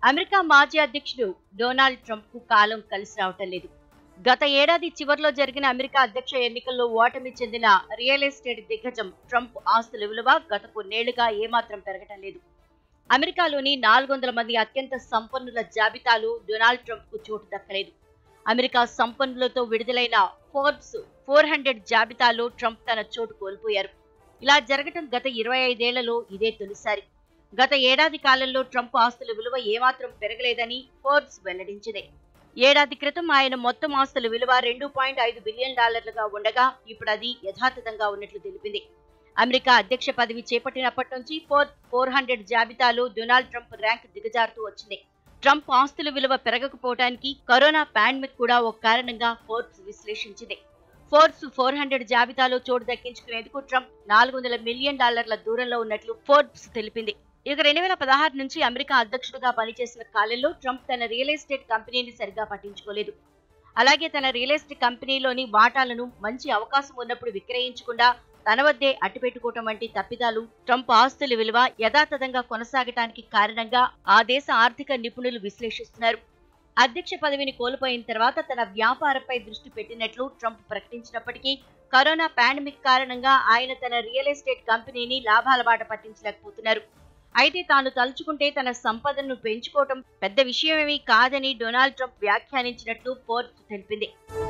America మాజీ అధ్యక్షుడు Donald Trump కు కాలం కలిసి రావటం లేదు గత ఏడాది చివరిలో జరిగిన అమెరికా అధ్యక్ష ఎన్నికల్లో ఓటమి చెందిన రియల్ ఎస్టేట్ దిగ్గజం ట్రంప్ ఆస్తుల విలువ గత కొన్నేళ్లుగా ఏమాత్రం పెరగటం లేదు అమెరికాలోని నాలుగు వందల మంది అత్యంత సంపన్నుల జాబితాలో డొనాల్డ్ ట్రంప్ కు చోటు దక్కలేదు అమెరికా సంపన్నులతో విడుదలైన ఫోర్బ్స్ ఫోర్ హండ్రెడ్ జాబితాలో ట్రంప్ తన చోటు కోల్పోయారు ఇలా జరగటం గత ఇరవై ఐదేళ్లలో ఇదే తొలిసారి గత ఏడాది కాలంలో ట్రంప్ ఆస్తుల విలువ ఏమాత్రం పెరగలేదని ఫోర్బ్స్ వెల్లడించింది ఏడాది క్రితం ఆయన మొత్తం ఆస్తుల విలువ రెండు పాయింట్ ఐదు బిలియన్ డాలర్లుగా ఉండగా ఇప్పుడు అది యథాతథంగా ఉన్నట్లు తెలిపింది అమెరికా అధ్యక్ష పదవి చేపట్టినప్పటి నుంచి ఫోర్ ఫోర్ హండ్రెడ్ జాబితాలో డొనాల్డ్ ట్రంప్ ర్యాంక్ దిగజారుతూ వచ్చింది ట్రంప్ ఆస్తుల విలువ పెరగకపోవడానికి కరోనా పాండమిక్ కూడా ఒక కారణంగా ఫోర్బ్స్ విశ్లేషించింది ఫోర్బ్స్ ఫోర్ హండ్రెడ్ జాబితాలో చోటు దక్కించుకునేందుకు ట్రంప్ నాలుగు వందల మిలియన్ డాలర్ల దూరంలో ఉన్నట్లు ఫోర్బ్స్ తెలిపింది ఇక రెండు వేల పదహారు నుంచి అమెరికా అధ్యక్షుడిగా పనిచేసిన కాలంలో ట్రంప్ తన రియల్ ఎస్టేట్ కంపెనీని సరిగా పట్టించుకోలేదు అలాగే తన రియల్ ఎస్టేట్ కంపెనీలోని వాటాలను మంచి అవకాశం ఉన్నప్పుడు విక్రయించకుండా తన వద్దే అట్టిపెట్టుకోవటం వంటి తప్పిదాలు ట్రంప్ ఆస్తుల విలువ యథాతథంగా కొనసాగటానికి కారణంగా ఆ దేశ ఆర్థిక నిపుణులు విశ్లేషిస్తున్నారు అధ్యక్ష పదవిని కోల్పోయిన తర్వాత తన వ్యాపారంపై దృష్టి పెట్టినట్లు ట్రంప్ ప్రకటించినప్పటికీ కరోనా పాండమిక్ కారణంగా ఆయన తన రియల్ ఎస్టేట్ కంపెనీని లాభాల బాట పట్టించలేకపోతున్నారు అయితే తాను తలుచుకుంటే తన సంపదను పెంచుకోవటం పెద్ద విషయమేమీ కాదని డొనాల్డ్ ట్రంప్ వ్యాఖ్యానించినట్లు ఫోర్బ్స్ తెలిపింది